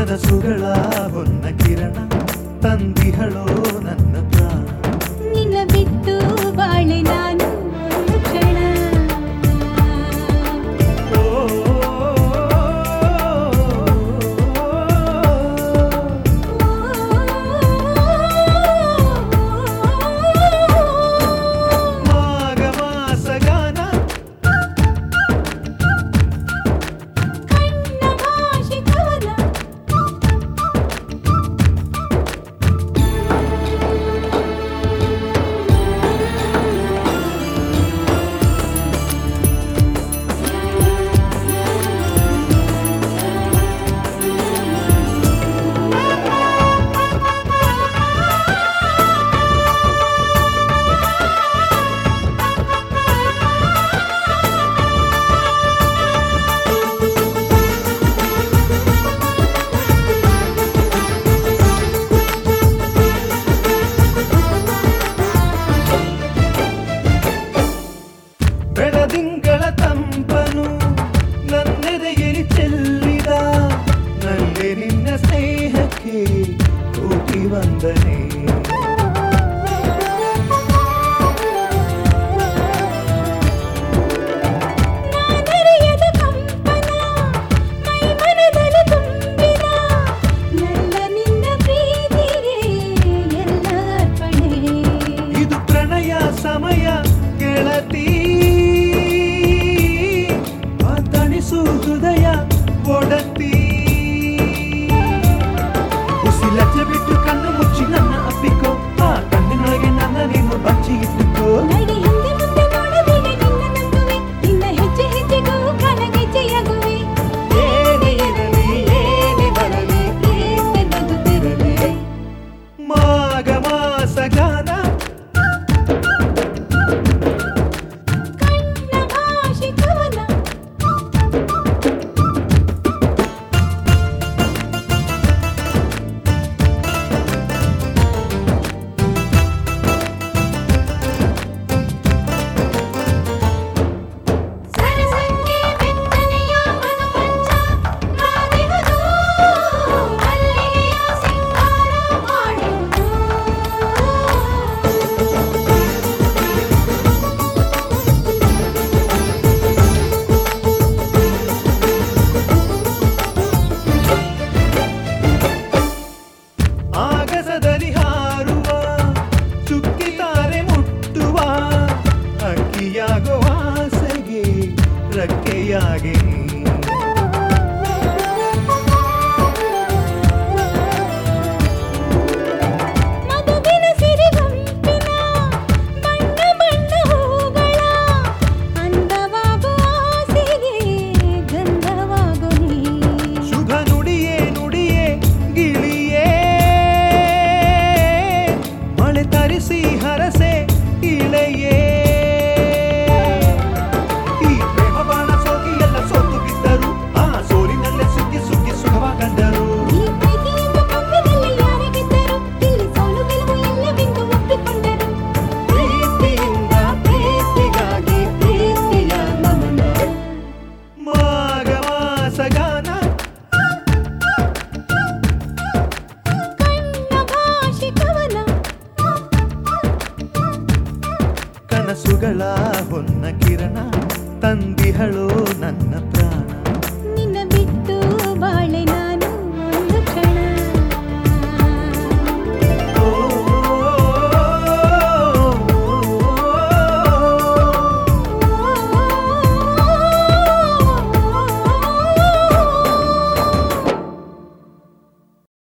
ಕನಸುಗಳ ಹೊನ್ನ ಕಿರಣ ತಂದಿಹಳೋ ನನ್ನ ಪ್ರಾಣ ನಿನ್ನ ಬಿಟ್ಟು ಬಾಳೆ ನಾನು ಒಂದು ಕ್ಷಣ ಮಾಘ ಮಾಸ ಗಾನ ಕಣ್ಣ ಭಾಷೆ ಕವನ ಬೆಳದಿಂಗಳ ತಂಪನು ನನ್ನೆದೆಯಲ್ಲಿ ಚೆಲ್ಲಿದ ನಲ್ಲೆ ನಿನ್ನ ಸ್ನೇಹಕ್ಕೆ ಕೋಟಿ ವಂದನೆ ನಾನರಿಯದ ಕಂಪನ ಮೈ ಮನದಲ್ಲಿ ತುಂಬಿದ ನನ್ನ ನಿನ್ನ ಪ್ರೀತಿಗೆ ಎಲ್ಲ ಅರ್ಪಣೆ ಇದು ಪ್ರಣಯ ಸಮಯ ಗೆಳತಿ ಮಾತಣಿಸು ಹೃದಯ ಒಡತಿ ಉಸಿಲಜ್ಜೆ ಬಿಟ್ಟು ಕಣ್ಣು ಮುಚ್ಚಿ ನನ್ನ ಅಪ್ಪಿಕೋ ಆ ಕಣ್ಣಿನೊಳಗೆ ನನ್ನ ನೀನು ಬಚ್ಚಿ ಇಟ್ಟುಕೋ ನಡಿ ಹಿಂದೆ ಮುಂದೆ ನೋಡಬೇಡಿ ನಿನ್ನ ನಂಬುವೆ ನಿನ್ನ ಹೆಜ್ಜೆ ಹೆಜ್ಜೆಗೂ ಕನಗೆಜ್ಜೆಯಾಗುವೆ ಏನೇ ಇರಲಿ ಏನೇ ಬರಲಿ ಪ್ರೀತಿ ಬದುಕಿರಲಿ ಮಾಘ ಮಾಸ ಗಾನ ಕಣ್ಣ ಭಾಷೆ ಕವನ ಸರಸಕ್ಕೆ ಬೆತ್ತನೆಯ ಮನಮಂಚ ಕಾದಿರುವುದು ಮಲ್ಲಿಗೆಯ ಸಿಂಗಾರ ಮಾಡುವುದು ಆಗಸದಲ್ಲಿ ಹಾರುವ ಚುಕ್ಕಿತಾರೆ ಮುಟ್ಟುವ ಅಕ್ಕಿಯಾಗುವ ಆಸೆಗೆ ರಕ್ಕೆಯಾಗೆ ಮಗುವಿನ ಸಿರಿಗಂಪಿನ ಬಣ್ಣ ಬಣ್ಣ ಹೂಗಳ ಅಂದವಾಗುವ ಆಸೆಗೆ ಗಂಧವಾಗು ನೀ ಶುಭ ನುಡಿಯೇ ನುಡಿಯೇ ಗಿಳಿಯೇ ಮಳೆ ತರಿಸಿ ಹರಸೆ ಇಳೆಯೇ ಈ ಪ್ರೇಮ ಬಾಣ ಸೋಗಿ ಎಲ್ಲ ಸೋತು ಬಿದ್ದರು ಆ ಸೋಲಿನಲ್ಲೇ ಸುಗ್ಗಿ ಸುಗ್ಗಿ ಸುಖವ ಕಂಡರು ಈ ಪ್ರೀತಿ ಎಂಬ ಪಂದ್ಯದಲ್ಲಿ ಯಾರೇ ಗೆದ್ದರು ಇಲ್ಲಿ ಸೋಲು ಗೆಲುವು ಎಲ್ಲವೆಂದು ಒಪ್ಪಿಕೊಂಡರು ಪ್ರೀತಿಯಿಂದ ಪ್ರೀತಿಗಾಗಿ ಪ್ರೀತಿಯ ನಮನ ಮಾಘ ಮಾಸ ಗಾನ ಕಣ್ಣ ಭಾಷೆ ಕವನ ಕನಸುಗಳ ಹೊನ್ನ ಕಿರಣ ತಂದಿಹಳೋ ನನ್ನ ಪ್ರಾಣ